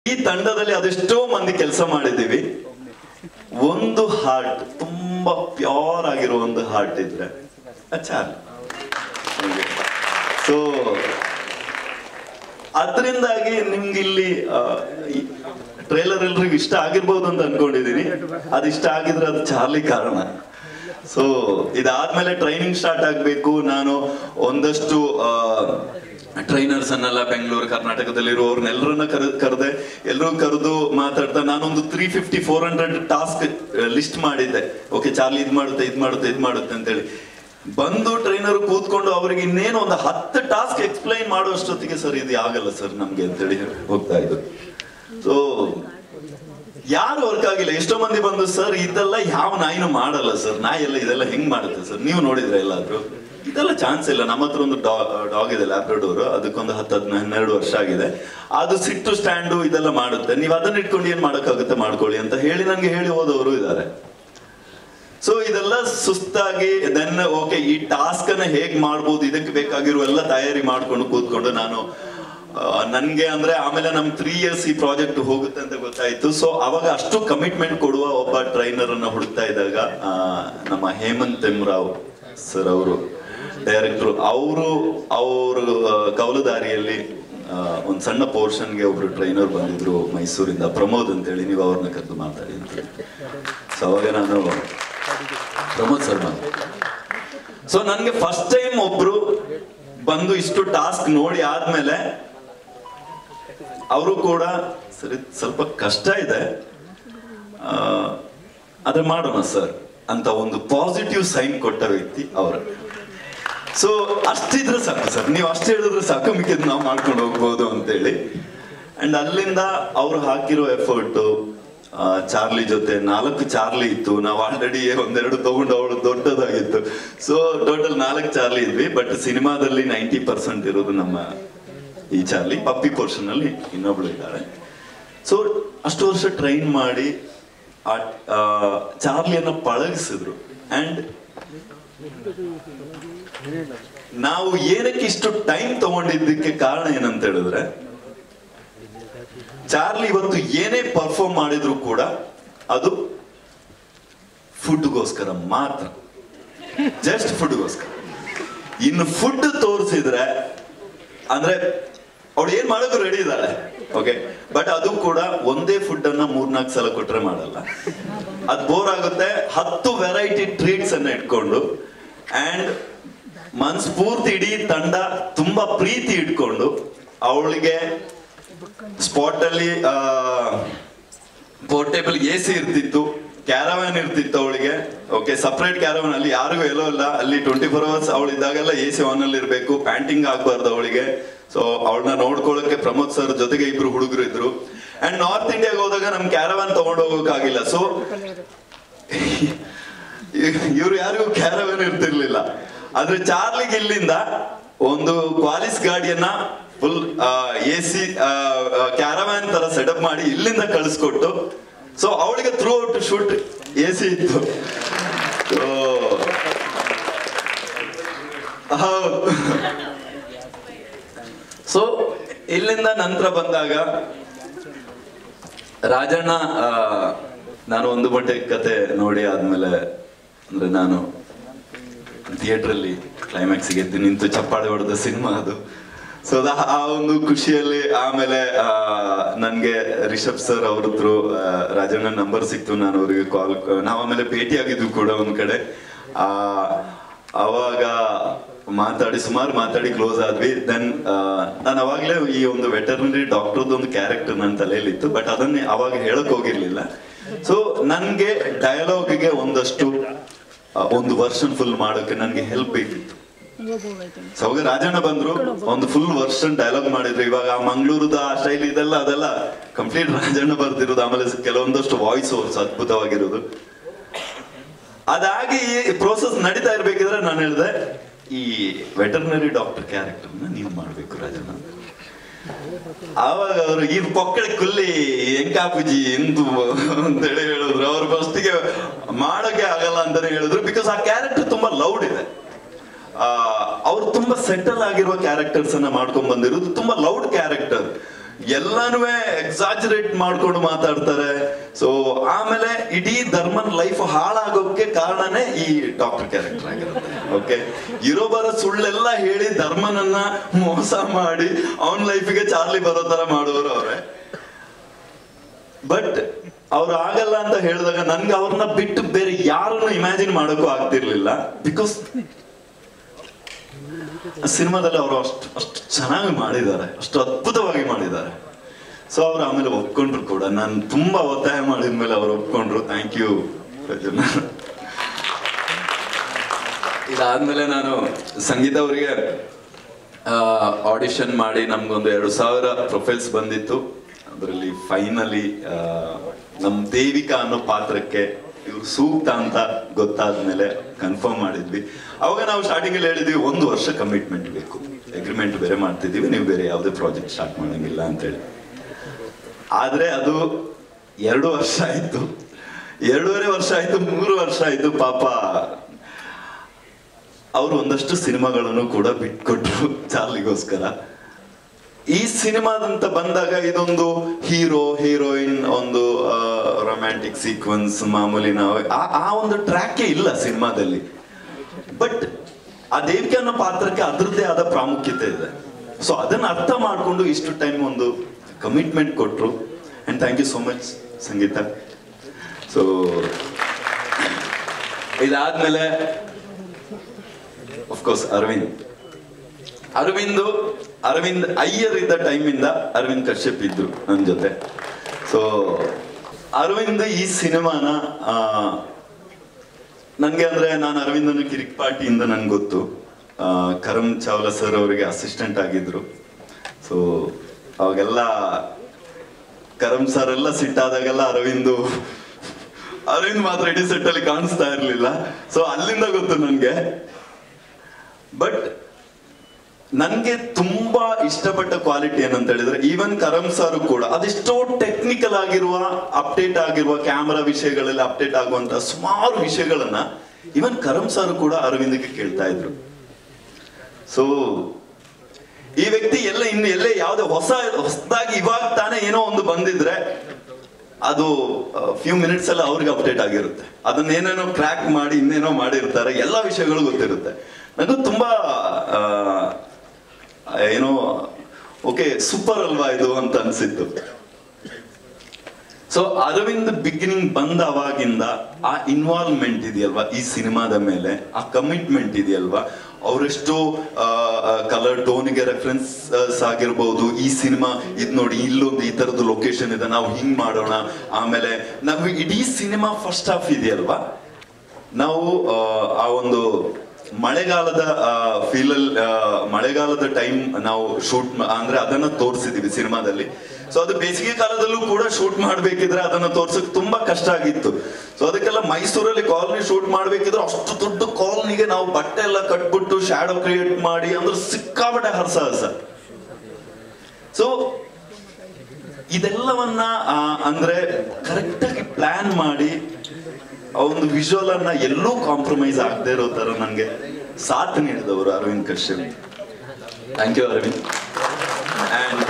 ಈ ತಂಡದಲ್ಲಿ ಅದೆಷ್ಟೋ ಮಂದಿ ಕೆಲಸ ಮಾಡಿದ್ದೀವಿ ಒಂದು ಹಾರ್ಟ್ ತುಂಬಾ ಪ್ಯೂರ್ ಆಗಿರೋ ಒಂದು ಹಾರ್ಟ್ ಇದ್ರೆ ಚಾರ್ಲಿ ಸೊ ಅದರಿಂದಾಗಿ ನಿಮ್ಗೆ ಇಲ್ಲಿ ಟ್ರೇಲರ್ ಎಲ್ರಿಗೂ ಇಷ್ಟ ಆಗಿರ್ಬೋದು ಅಂತ ಅನ್ಕೊಂಡಿದೀನಿ ಅದು ಇಷ್ಟ ಆಗಿದ್ರೆ ಅದು ಚಾರ್ಲಿ ಕಾರಣ ಸೊ ಇದಾದ್ಮೇಲೆ ಟ್ರೈನಿಂಗ್ ಸ್ಟಾರ್ಟ್ ಆಗ್ಬೇಕು ನಾನು ಒಂದಷ್ಟು ಟ್ರೈನರ್ಸ್ ಅನ್ನೆಲ್ಲ ಬೆಂಗಳೂರು ಕರ್ನಾಟಕದಲ್ಲಿರುವವ್ರನ್ನೆಲ್ಲರನ್ನ ಕರೆ ಕರೆದೆ ಎಲ್ಲರೂ ಕರೆದು ಮಾತಾಡ್ತಾ ನಾನೊಂದು three fifty four hundred task list ಮಾಡಿದ್ದೆ ಓಕೆ ಚಾರ್ಲಿ ಇದ್ ಮಾಡುತ್ತೆ ಇದ್ ಮಾಡುತ್ತೆ ಇದ್ ಮಾಡುತ್ತೆ ಅಂತೇಳಿ ಬಂದು ಟ್ರೈನರ್ ಕೂತ್ಕೊಂಡು ಅವ್ರಿಗೆ ಇನ್ನೇನು ಒಂದು ಹತ್ತು ಟಾಸ್ಕ್ ಎಕ್ಸ್ಪ್ಲೈನ್ ಮಾಡುವಷ್ಟೊತ್ತಿಗೆ ಸರ್ ಇದು ಆಗಲ್ಲ ಸರ್ ನಮ್ಗೆ ಅಂತೇಳಿ ಹೋಗ್ತಾ ಇದ್ರು ಸೊ ಯಾರು ವರ್ಕ್ ಆಗಿಲ್ಲ ಎಷ್ಟೋ ಮಂದಿ ಬಂದು ಸರ್ ಇದೆಲ್ಲ ಯಾವ ನಾಯಿನೂ ಮಾಡಲ್ಲ ಸರ್ ನಾಯಿ ಎಲ್ಲ ಇದೆಲ್ಲ ಹೆಂಗ್ ಮಾಡುತ್ತೆ ಸರ್ ನೀವು ನೋಡಿದ್ರೆ ಎಲ್ಲಾದ್ರೂ ಇದೆಲ್ಲ ಚಾನ್ಸ್ ಇಲ್ಲ ನಮ್ಮ ಹತ್ರ ಒಂದು ಡಾಗ್ ಇದೆ ಲ್ಯಾಬ್ರಡೋರ್ ಅದಕ್ಕೊಂದು ಹತ್ತು ಹದಿನ ಹನ್ನೆರಡು ವರ್ಷ ಆಗಿದೆ ಅದು ಸಿಟ್ಟು ಸ್ಟ್ಯಾಂಡು ಇದೆಲ್ಲ ಮಾಡುತ್ತೆ ನೀವು ಅದನ್ನ ಇಟ್ಕೊಂಡು ಏನ್ ಮಾಡಕ್ಕಾಗುತ್ತೆ ಮಾಡ್ಕೊಳ್ಳಿ ಅಂತ ಹೇಳಿ ನಂಗೆ ಹೇಳಿ ಹೋದವರು ಇದ್ದಾರೆ ಸೊ ಇದೆಲ್ಲ ಸುಸ್ತಾಗಿ ದೆನ್ ಓಕೆ ಈ ಟಾಸ್ಕ್ ಅನ್ನ ಹೇಗ್ ಮಾಡ್ಬೋದು ಇದಕ್ಕೆ ಬೇಕಾಗಿರೋ ಎಲ್ಲ ತಯಾರಿ ಮಾಡ್ಕೊಂಡು ಕೂತ್ಕೊಂಡು ನಾನು ಆ, ನನ್ಗೆ ಅಂದ್ರೆ ಆಮೇಲೆ ನಮ್ ತ್ರೀ ಇಯರ್ಸ್ ಈ ಪ್ರಾಜೆಕ್ಟ್ ಹೋಗುತ್ತೆ ಅಂತ ಗೊತ್ತಾಯ್ತು ಸೊ ಅವಾಗ ಅಷ್ಟು ಕಮಿಟ್ಮೆಂಟ್ ಕೊಡುವ ಒಬ್ಬ ಟ್ರೈನರ್ ಅನ್ನ ಹುಡುಕ್ತಾ ಇದ್ದಾಗ ಆ, ನಮ್ಮ ಹೇಮಂತ್ ಎಂ ರಾವ್ ಸರ್ ಅವರು ಡೈರೆಕ್ಟರ್ ಅವರು ಅವರು ಕವಲುದಾರಿಯಲ್ಲಿ ಆ, ಒಂದ್ ಸಣ್ಣ ಪೋರ್ಷನ್ಗೆ ಒಬ್ರು ಟ್ರೈನರ್ ಬಂದಿದ್ರು ಮೈಸೂರಿಂದ ಪ್ರಮೋದ್ ಅಂತೇಳಿ ನೀವು ಅವ್ರನ್ನ ಕರೆದು ಮಾತಾಡಿ ಅಂತ ಸೊ ಅವಾಗ ನಾನು ಪ್ರಮೋದ್ ಸರ್ ಸೊ ನನ್ಗೆ ಫಸ್ಟ್ ಟೈಮ್ ಒಬ್ರು ಬಂದು ಇಷ್ಟು ಟಾಸ್ಕ್ ನೋಡಿ ಆದ್ಮೇಲೆ ಅವರು ಕೂಡ ಸರಿ ಸ್ವಲ್ಪ ಕಷ್ಟ ಇದೆ ಆ, ಆದ್ರೆ ಮಾಡೋಣ ಸರ್ ಅಂತ ಒಂದು ಪಾಸಿಟಿವ್ ಸೈನ್ ಕೊಟ್ಟ ವ್ಯಕ್ತಿ ಅವರ ಸೊ ಅಷ್ಟಿದ್ರೆ ಸಾಕು ಸರ್ ನೀವು ಅಷ್ಟು ಹೇಳಿದ್ರೆ ಸಾಕು ಮಿಕ್ಕಿದ್ ನಾವು ಮಾಡ್ಕೊಂಡು ಹೋಗ್ಬೋದು ಅಂತೇಳಿ ಅಂಡ್ ಅಲ್ಲಿಂದ ಅವ್ರು ಹಾಕಿರೋ ಎಫರ್ಟ್ ಚಾರ್ಲಿ ಜೊತೆ ನಾಲ್ಕು ಚಾರ್ಲಿ ಇತ್ತು ನಾವು ಆಲ್ರೆಡಿ ಒಂದೆರಡು ತಗೊಂಡು ಅವಳು ದೊಡ್ಡದಾಗಿತ್ತು ಸೊ ಟೋಟಲ್ ನಾಲ್ಕು ಚಾರ್ಲಿ ಇದ್ವಿ ಬಟ್ ಸಿನಿಮಾದಲ್ಲಿ ನೈಂಟಿ ಪರ್ಸೆಂಟ್ ಇರೋದು ನಮ್ಮ ಈ ಚಾರ್ಲಿ ಪಪ್ಪಿ ಪೋರ್ಷನ್ ಅಲ್ಲಿ ಇನ್ನೊಬ್ಳು ಇದ್ದಾಳೆ ಸೊ ಅಷ್ಟು ವರ್ಷ ಟ್ರೈನ್ ಮಾಡಿ ಆ ಆ, ಚಾರ್ಲಿಯನ್ನ ಪಳಗಿಸಿದ್ರು ಅಂಡ್ ನಾವು ಏನಕ್ಕೆ ಇಷ್ಟು ಟೈಮ್ ತಗೊಂಡಿದ್ದಕ್ಕೆ ಕಾರಣ ಏನಂತ ಹೇಳಿದ್ರೆ ಚಾರ್ಲಿ ಇವತ್ತು ಏನೇ ಪರ್ಫಾರ್ಮ್ ಮಾಡಿದ್ರು ಕೂಡ ಅದು ಫುಡ್ಗೋಸ್ಕರ ಮಾತ್ರ ಜಸ್ಟ್ ಫುಡ್ಗೋಸ್ಕರ ಇನ್ನು ಫುಡ್ ತೋರಿಸಿದ್ರೆ ಅಂದ್ರೆ ಅವಳು ಏನ್ ಮಾಡೋದು ರೆಡಿ ಇದ್ದಾಳೆ ಓಕೆ ಬಟ್ ಅದು ಕೂಡ ಒಂದೇ ಫುಡ್ ಅನ್ನ ಮೂರ್ನಾಲ್ಕು ಸಲ ಕೊಟ್ರೆ ಮಾಡಲ್ಲ ಅದ್ ಬೋರ್ ಆಗುತ್ತೆ ಹತ್ತು ವೆರೈಟಿ ಟ್ರೀಟ್ಸ್ ಅನ್ನ ಇಟ್ಕೊಂಡು ಅಂಡ್ ಮನ್ಸ್ಫೂರ್ತಿ ಇಡೀ ತಂಡ ತುಂಬಾ ಪ್ರೀತಿ ಇಟ್ಕೊಂಡು ಅವಳಿಗೆ ಸ್ಪಾಟ್ ಅಲ್ಲಿ ಪೋರ್ಟೇಬಲ್ ಎ ಸಿ ಇರ್ತಿತ್ತು ಕ್ಯಾರವಾನ್ ಇರ್ತಿತ್ತು ಅವಳಿಗೆ ಓಕೆ ಸಪ್ರೇಟ್ ಕ್ಯಾರವಾನ್ ಅಲ್ಲಿ ಯಾರಿಗೂ ಎಲ್ಲೋ ಇಲ್ಲ ಅಲ್ಲಿ ಟ್ವೆಂಟಿ ಫೋರ್ ಅವರ್ಸ್ ಅವಳು ಇದ್ದಾಗೆಲ್ಲ ಎ ಸಿ ಆನ್ ಅಲ್ಲಿ ಇರ್ಬೇಕು ಪ್ಯಾಂಟಿಂಗ್ ಆಗ್ಬಾರ್ದು ಅವಳಿಗೆ ಸೊ ಅವಳನ್ನ ನೋಡ್ಕೊಳ್ಳೋಕೆ ಪ್ರಮೋದ್ ಸರ್ ಜೊತೆಗೆ ಇಬ್ರು ಹುಡುಗರು ಇದ್ರು ಅಂಡ್ ನಾರ್ತ್ ಇಂಡಿಯಾಗೆ ಹೋದಾಗ ನಮ್ ಕ್ಯಾರವಾನ್ ತಗೊಂಡು ಹೋಗೋಕ್ಕಾಗಿಲ್ಲ ಸೊ ಇವ್ರು ಯಾರಿಗೂ ಕ್ಯಾರವಾನ್ ಇರ್ತಿರ್ಲಿಲ್ಲ ಆದ್ರೆ ಚಾರ್ಲಿಗೆ ಇಲ್ಲಿಂದ ಒಂದು ಕ್ವಾಲಿಸ್ ಗಾಡಿಯನ್ನ ಫುಲ್ ಎ ಸಿ ಕ್ಯಾರವಾನ್ ತರ ಸೆಟಪ್ ಮಾಡಿ ಇಲ್ಲಿಂದ ಕಳಿಸ್ಕೊಟ್ಟು ಸೊ ಅವಳಿಗೆ throughout shoot A C ಇತ್ತು So, ಹೌದು ಸೊ ಇಲ್ಲಿಂದ ನಂತರ ಬಂದಾಗ ರಾಜಣ್ಣ ಆ, ನಾನು ಒಂದು ಬಟ್ಟೆ ಕತೆ ನೋಡಿ ಆದ್ಮೇಲೆ ಅಂದ್ರೆ ನಾನು ಥಿಯೇಟರ್ ಅಲ್ಲಿ ಕ್ಲೈಮ್ಯಾಕ್ಸ್ ಗೆದ್ದು ನಿಂತು ಚಪ್ಪಾಳೆ ಹೊಡೆದ ಸಿನಿಮಾ ಅದು ಸೊ ಆ ಒಂದು ಖುಷಿಯಲ್ಲಿ ಆಮೇಲೆ ಆ, ನನ್ಗೆ ರಿಷಬ್ ಸರ್ ಅವ್ರ ಹತ್ರ ರಾಜಣ್ಣ ನಂಬರ್ ಸಿಕ್ತು ನಾನು ಅವ್ರಿಗೆ ಕಾಲ್ ನಾವು ಆಮೇಲೆ ಭೇಟಿ ಆಗಿದ್ವಿ ಕೂಡ ಒಂದ್ ಕಡೆ ಆ ಅವಾಗ ಮಾತಾಡಿ ಸುಮಾರು ಮಾತಾಡಿ ಕ್ಲೋಸ್ ಆದ್ವಿ ದೆನ್ ನಾನು ಅವಾಗ್ಲೇ ಈ ಒಂದು ವೆಟರ್ನರಿ ಡಾಕ್ಟರ್ದು ಒಂದು ಕ್ಯಾರೆಕ್ಟರ್ ನನ್ನ ತಲೆಯಲ್ಲಿತ್ತು ಬಟ್ ಅದನ್ನೇ ಅವಾಗ ಹೇಳಕ್ ಹೋಗಿರ್ಲಿಲ್ಲ ಸೊ ನನ್ಗೆ ಡಯಲಾಗ್ಗೆ ಒಂದಷ್ಟು ಆ, ಒಂದು ವರ್ಷನ್ ಫುಲ್ ಮಾಡೋಕೆ ನನ್ಗೆ ಹೆಲ್ಪ್ ಬೇಕಿತ್ತು ಸೊ ಅವಾಗ ರಾಜಣ್ಣ ಬಂದ್ರು ಒಂದು ಫುಲ್ ವರ್ಷನ್ ಡೈಲಾಗ್ ಮಾಡಿದ್ರು ಇವಾಗ ಆ ಮಂಗಳೂರದ ಆ ಶೈಲಿ ಇದೆಲ್ಲ ಅದೆಲ್ಲ ಕಂಪ್ಲೀಟ್ ರಾಜಣ್ಣ ಬರ್ತಿರೋದು ಆಮೇಲೆ ಕೆಲವೊಂದಷ್ಟು ವಾಯ್ಸ್ ಓವರ್ಸ್ ಅದ್ಭುತವಾಗಿರೋದು ಅದಾಗಿ ಈ ಪ್ರೋಸೆಸ್ ನಡೀತಾ ಇರ್ಬೇಕಿದ್ರೆ ನಾನು ಹೇಳಿದೆ ಈ ವೆಟರ್ನರಿ ಡಾಕ್ಟರ್ ಕ್ಯಾರೆಕ್ಟರ್ನ ನೀವು ಮಾಡ್ಬೇಕು ರಾಜಣ್ಣ ಅಂತ. ಆವಾಗ ಅವರು ಈ ಪೊಕ್ಕಳ ಕುಲ್ಲಿ ಎಂಕಾಪುಜಿ ಎಂದು ಅಂತೇಳಿ ಹೇಳಿದ್ರು ಅವ್ರು ಫಸ್ಟಿಗೆ ಮಾಡೋಕೆ ಆಗಲ್ಲ ಅಂತಾನೆ ಹೇಳಿದ್ರು ಬಿಕಾಸ್ ಆ ಕ್ಯಾರೆಕ್ಟರ್ ತುಂಬಾ ಲೌಡ್ ಇದೆ ಅವ್ರು ತುಂಬಾ ಸೆಟಲ್ ಆಗಿರುವ ಕ್ಯಾರೆಕ್ಟರ್ಸ್ ಅನ್ನ ಮಾಡ್ಕೊಂಡ್ ಬಂದಿರೋದು ತುಂಬಾ ಲೌಡ್ ಕ್ಯಾರೆಕ್ಟರ್ ಎಲ್ಲಾನು ಎಕ್ಸಾಜರೇಟ್ ಮಾಡ್ಕೊಂಡು ಮಾತಾಡ್ತಾರೆ ಸೊ ಆಮೇಲೆ ಇಡೀ ಧರ್ಮನ್ ಲೈಫ್ ಹಾಳಾಗೋಕೆ ಕಾರಣನೇ ಈ ಡಾಕ್ಟರ್ ಕ್ಯಾರೆಕ್ಟರ್ ಆಗಿರುತ್ತೆ ಓಕೆ ಇರೋ ಬರೋ ಸುಳ್ಳೆಲ್ಲ ಹೇಳಿ ಧರ್ಮನನ್ನ ಮೋಸ ಮಾಡಿ ಅವನ ಲೈಫಿಗೆ ಚಾರ್ಲಿ ಬರೋ ತರ ಮಾಡುವವರು ಅವ್ರೆ ಬಟ್ ಅವ್ರು ಆಗಲ್ಲ ಅಂತ ಹೇಳಿದಾಗ ನನ್ಗೆ ಅವ್ರನ್ನ ಬಿಟ್ಟು ಬೇರೆ ಯಾರನ್ನು ಇಮ್ಯಾಜಿನ್ ಮಾಡೋಕ್ಕೂ ಆಗ್ತಿರ್ಲಿಲ್ಲ ಬಿಕಾಸ್ ಸಿನಿಮಾದಲ್ಲಿ ಅವರು ಅಷ್ಟು ಅಷ್ಟು ಚೆನ್ನಾಗಿ ಮಾಡಿದ್ದಾರೆ ಅಷ್ಟು ಅದ್ಭುತವಾಗಿ ಮಾಡಿದ್ದಾರೆ ಸೊ ಅವ್ರು ಆಮೇಲೆ ಒಪ್ಕೊಂಡ್ರು ಕೂಡ ನಾನು ತುಂಬಾ ಒತ್ತಾಯ ಮಾಡಿದ್ಮೇಲೆ ಅವ್ರು ಒಪ್ಕೊಂಡ್ರು ಥ್ಯಾಂಕ್ ಯು ಇದಾದ್ಮೇಲೆ ನಾನು ಸಂಗೀತ ಅವರಿಗೆ ಆಡಿಷನ್ ಮಾಡಿ ನಮ್ಗೊಂದು ಎರಡು ಸಾವಿರ ಪ್ರೊಫೈಲ್ಸ್ ಬಂದಿತ್ತು ಅದರಲ್ಲಿ ಫೈನಲಿ ನಮ್ ದೇವಿಕಾ ಅನ್ನೋ ಪಾತ್ರಕ್ಕೆ ಇವ್ರು ಸೂಕ್ತ ಅಂತ ಗೊತ್ತಾದ್ಮೇಲೆ ಕನ್ಫರ್ಮ್ ಮಾಡಿದ್ವಿ ಅವಾಗ ನಾವು ಸ್ಟಾರ್ಟಿಂಗ್ ಅಲ್ಲಿ ಹೇಳಿದ್ವಿ ಒಂದು ವರ್ಷ ಕಮಿಟ್ಮೆಂಟ್ ಬೇಕು ಅಗ್ರಿಮೆಂಟ್ ಬೇರೆ ಮಾಡ್ತಿದೀವಿ ನೀವು ಬೇರೆ ಯಾವುದೇ ಪ್ರಾಜೆಕ್ಟ್ ಸ್ಟಾರ್ಟ್ ಮಾಡಂಗಿಲ್ಲ ಅಂತೇಳಿ ಆದ್ರೆ ಅದು ಎರಡು ವರ್ಷ ಆಯ್ತು ಎರಡೂವರೆ ವರ್ಷ ಆಯ್ತು ಮೂರು ವರ್ಷ ಆಯ್ತು ಪಾಪ ಅವರು ಒಂದಷ್ಟು ಸಿನಿಮಾಗಳನ್ನು ಕೂಡ ಬಿಟ್ಕೊಟ್ರು ಚಾರ್ಲಿಗೋಸ್ಕರ ಈ ಸಿನಿಮಾದಂತ ಬಂದಾಗ ಇದೊಂದು ಹೀರೋ ಹೀರೋಯಿನ್ ಒಂದು ರೊಮ್ಯಾಂಟಿಕ್ ಸೀಕ್ವೆನ್ಸ್ ಮಾಮೂಲಿ ನಾವು ಆ ಆ ಒಂದು ಟ್ರ್ಯಾಕೇ ಇಲ್ಲ ಸಿನಿಮಾದಲ್ಲಿ ಬಟ್ ಆ ದೇವಿಕೆ ಅನ್ನೋ ಪಾತ್ರಕ್ಕೆ ಅದರದ್ದೇ ಆದ ಪ್ರಾಮುಖ್ಯತೆ ಇದೆ ಸೊ ಅದನ್ನ ಅರ್ಥ ಮಾಡ್ಕೊಂಡು ಇಷ್ಟು ಟೈಮ್ ಒಂದು ಕಮಿಟ್ಮೆಂಟ್ ಕೊಟ್ರು and thank you so much Sangeetha so ಇದಾದ್ಮೇಲೆ ಕೋರ್ಸ್ ಅರವಿಂದ್ ಅರವಿಂದ್ ಅರವಿಂದ್ ಅಯ್ಯರ್ ಇದ್ದ ಟೈಮಿಂದ ಅರವಿಂದ್ ಕಶ್ಯಪ್ ಇದ್ರು ನನ್ನ ಜೊತೆ ಸೊ ಅರವಿಂದ್ ಈ ಸಿನಿಮಾನ ಆ, ನನ್ಗೆ ಅಂದ್ರೆ ನಾನು ಅರವಿಂದನ ಕಿರಿಕ್ ಪಾರ್ಟಿಯಿಂದ ನನ್ಗೆ ಗೊತ್ತು ಆ, ಕರಮ್ ಚಾವ್ಲಾ ಸರ್ ಅವರಿಗೆ ಅಸಿಸ್ಟೆಂಟ್ ಆಗಿದ್ರು ಸೊ ಅವಾಗೆಲ್ಲ ಕರಮ್ ಸರ್ ಎಲ್ಲ ಸಿಟ್ಟಾದಾಗೆಲ್ಲ ಅರವಿಂದು ಅರವಿಂದ್ ಮಾತ್ರ ಇಡೀ ಸೆಟ್ ಅಲ್ಲಿ ಕಾಣಿಸ್ತಾ ಇರ್ಲಿಲ್ಲ ಸೊ ಅಲ್ಲಿಂದ ಗೊತ್ತು ನನ್ಗೆ ಬಟ್ ನನ್ಗೆ ತುಂಬಾ ಇಷ್ಟಪಟ್ಟ ಕ್ವಾಲಿಟಿ ಏನಂತ ಹೇಳಿದ್ರೆ ಈವನ್ ಕರಮ್ ಸರ್ ಕೂಡ ಅದೆಷ್ಟೋ ಟೆಕ್ನಿಕಲ್ ಆಗಿರುವ ಅಪ್ಡೇಟ್ ಆಗಿರುವ ಕ್ಯಾಮರಾ ವಿಷಯಗಳಲ್ಲಿ ಅಪ್ಡೇಟ್ ಆಗುವಂತ ಸುಮಾರು ವಿಷಯಗಳನ್ನ ಈವನ್ ಕರಮ್ ಸರ್ ಕೂಡ ಅರವಿಂದಕ್ಕೆ ಕೇಳ್ತಾ ಇದ್ರು ಸೊ ಈ ವ್ಯಕ್ತಿ ಎಲ್ಲ ಇನ್ನು ಎಲ್ಲೇ ಯಾವ್ದೇ ಹೊಸ ಹೊಸದಾಗಿ ಇವಾಗ ತಾನೇ ಏನೋ ಒಂದು ಬಂದಿದ್ರೆ ಅದು ಫ್ಯೂ ಮಿನಿಟ್ಸ್ ಎಲ್ಲ ಅವ್ರಿಗೆ ಅಪ್ಡೇಟ್ ಆಗಿರುತ್ತೆ ಅದನ್ನ ಏನೇನೋ ಕ್ರ್ಯಾಕ್ ಮಾಡಿ ಇನ್ನೇನೋ ಮಾಡಿರ್ತಾರೆ ಎಲ್ಲ ವಿಷಯಗಳು ಗೊತ್ತಿರುತ್ತೆ ನನಗೂ ತುಂಬಾ ಆ, ಏನೋ ಓಕೆ ಸೂಪರ್ ಅಲ್ವಾ ಇದು ಅಂತ ಅನ್ಸಿತ್ತು ಸೊ ಅರವಿಂದ್ ಬಿಗಿನಿಂಗ್ ಬಂದ ಅವಾಗಿಂದ ಆ ಇನ್ವಾಲ್ವ್ಮೆಂಟ್ ಇದೆಯಲ್ವಾ ಈ ಸಿನಿಮಾದ ಮೇಲೆ ಆ ಕಮಿಟ್ಮೆಂಟ್ ಇದೆಯಲ್ವಾ ಅವರೆಷ್ಟು ಕಲರ್ ಟೋನಿಗೆ ರೆಫರೆನ್ಸ್ ಆಗಿರ್ಬೋದು ಈ ಸಿನಿಮಾ ಇದ್ ನೋಡಿ ಇಲ್ಲೊಂದು ಈ ತರದ ಲೊಕೇಶನ್ ಇದೆ ನಾವು ಹಿಂಗ್ ಮಾಡೋಣ ಆಮೇಲೆ ನಾವು ಇಡೀ ಸಿನಿಮಾ ಫಸ್ಟ್ ಹಾಫ್ ಇದೆಯಲ್ವಾ ನಾವು ಆ, ಆ ಒಂದು ಮಳೆಗಾಲದ ಫೀಲ್ ಅಲ್ಲಿ ಮಳೆಗಾಲದ ಟೈಮ್ ನಾವು ಶೂಟ್ ಅಂದ್ರೆ ಅದನ್ನ ತೋರಿಸಿದೀವಿ ಸಿನಿಮಾದಲ್ಲಿ ಸೊ ಅದು ಬೇಸಿಗೆ ಕಾಲದಲ್ಲೂ ಕೂಡ ಶೂಟ್ ಮಾಡ್ಬೇಕಿದ್ರೆ ಅದನ್ನ ತೋರ್ಸಕ್ ತುಂಬಾ ಕಷ್ಟ ಆಗಿತ್ತು ಸೊ ಅದಕ್ಕೆಲ್ಲ ಮೈಸೂರಲ್ಲಿ ಕಾಲನಿ ಶೂಟ್ ಮಾಡ್ಬೇಕಿದ್ರೆ ಅಷ್ಟು ದೊಡ್ಡ ಕಾಲನಿಗೆ ನಾವು ಬಟ್ಟೆ ಎಲ್ಲ ಕಟ್ಬಿಟ್ಟು ಶಾಡೋ ಕ್ರಿಯೇಟ್ ಮಾಡಿ ಅಂದ್ರೆ ಸಿಕ್ಕಾಪಟ್ಟೆ ಹರ್ಸಾಹಸ ಸೊ ಇದೆಲ್ಲವನ್ನ ಆ, ಅಂದ್ರೆ ಕರೆಕ್ಟ್ ಆಗಿ ಪ್ಲಾನ್ ಮಾಡಿ ಆ ಒಂದು ವಿಜುವಲ್ ಅನ್ನ ಎಲ್ಲೂ ಕಾಂಪ್ರಮೈಸ್ ಆಗದೆ ಇರೋ ತರ ನಂಗೆ ಸಾಥ್ ನೀಡಿದವರು Aravind Kashyap thank you Aravind and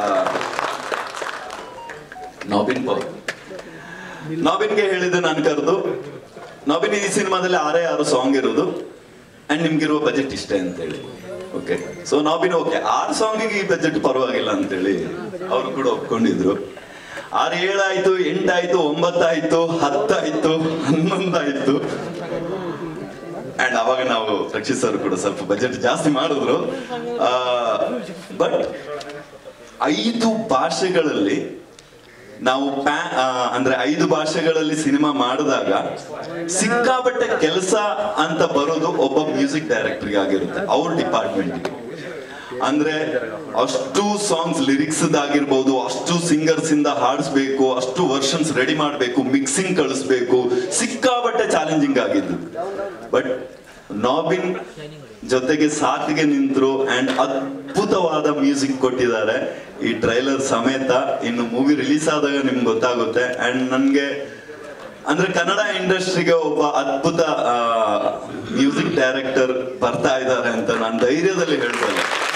Nabin power ನಾಬಿನ್ಗೆ ಹೇಳಿದೆ ನಾನು ಕರೆದು ನಾಬಿನ್ ಈ ಸಿನಿಮಾದಲ್ಲಿ ಆರೇ ಆರು ಸಾಂಗ್ ಇರೋದು ಅಂಡ್ ನಿಮ್ಗಿರುವ ಬಜೆಟ್ ಇಷ್ಟೇ ಅಂತ ಹೇಳಿ ಓಕೆ ಸೊ ನಾಬಿನ್ ಓಕೆ ಆರು ಸಾಂಗಿಗೆ ಈ ಬಜೆಟ್ ಪರವಾಗಿಲ್ಲ ಅಂತೇಳಿ ಅವರು ಕೂಡ ಒಪ್ಕೊಂಡಿದ್ರು ಆರು ಏಳಾಯ್ತು ಎಂಟಾಯ್ತು ಒಂಬತ್ತಾಯ್ತು ಹತ್ತಾಯ್ತು ಹನ್ನೊಂದಾಯ್ತು ಅಂಡ್ ಅವಾಗ ನಾವು ರಕ್ಷಿತ್ ಸರ್ ಕೂಡ ಸ್ವಲ್ಪ ಬಜೆಟ್ ಜಾಸ್ತಿ ಮಾಡಿದ್ರು ಬಟ್ ಐದು ಭಾಷೆಗಳಲ್ಲಿ ನಾವು ಪ್ಯಾ ಆ, ಅಂದ್ರೆ ಐದು ಭಾಷೆಗಳಲ್ಲಿ ಸಿನಿಮಾ ಮಾಡಿದಾಗ ಸಿಕ್ಕಾಪಟ್ಟೆ ಕೆಲಸ ಅಂತ ಬರೋದು ಒಬ್ಬ ಮ್ಯೂಸಿಕ್ ಡೈರೆಕ್ಟರ್ಗೆ ಆಗಿರುತ್ತೆ ಅವ್ರ ಡಿಪಾರ್ಟ್ಮೆಂಟ್ಗೆ ಅಂದ್ರೆ ಅಷ್ಟು ಸಾಂಗ್ಸ್ ಲಿರಿಕ್ಸ್ ಆಗಿರ್ಬೋದು ಅಷ್ಟು ಸಿಂಗರ್ಸ್ ಇಂದ ಹಾಡಿಸ್ಬೇಕು ಅಷ್ಟು ವರ್ಷನ್ಸ್ ರೆಡಿ ಮಾಡಬೇಕು ಮಿಕ್ಸಿಂಗ್ ಕಳಿಸ್ಬೇಕು ಸಿಕ್ಕಾಪಟ್ಟೆ ಚಾಲೆಂಜಿಂಗ್ ಆಗಿದ್ದು ಬಟ್ ನಾಬಿನ್ ಜೊತೆಗೆ ಸಾಥಿಗೆ ನಿಂತರು ಅಂಡ್ ಅದ್ಭುತವಾದ ಮ್ಯೂಸಿಕ್ ಕೊಟ್ಟಿದ್ದಾರೆ ಈ ಟ್ರೈಲರ್ ಸಮೇತ ಇನ್ನು ಮೂವಿ ರಿಲೀಸ್ ಆದಾಗ ನಿಮ್ಗೆ ಗೊತ್ತಾಗುತ್ತೆ ಅಂಡ್ ನನ್ಗೆ ಅಂದ್ರೆ ಕನ್ನಡ ಇಂಡಸ್ಟ್ರಿಗೆ ಒಬ್ಬ ಅದ್ಭುತ ಮ್ಯೂಸಿಕ್ ಡೈರೆಕ್ಟರ್ ಬರ್ತಾ ಇದ್ದಾರೆ ಅಂತ ನಾನು ಧೈರ್ಯದಲ್ಲಿ ಹೇಳ್ತೇನೆ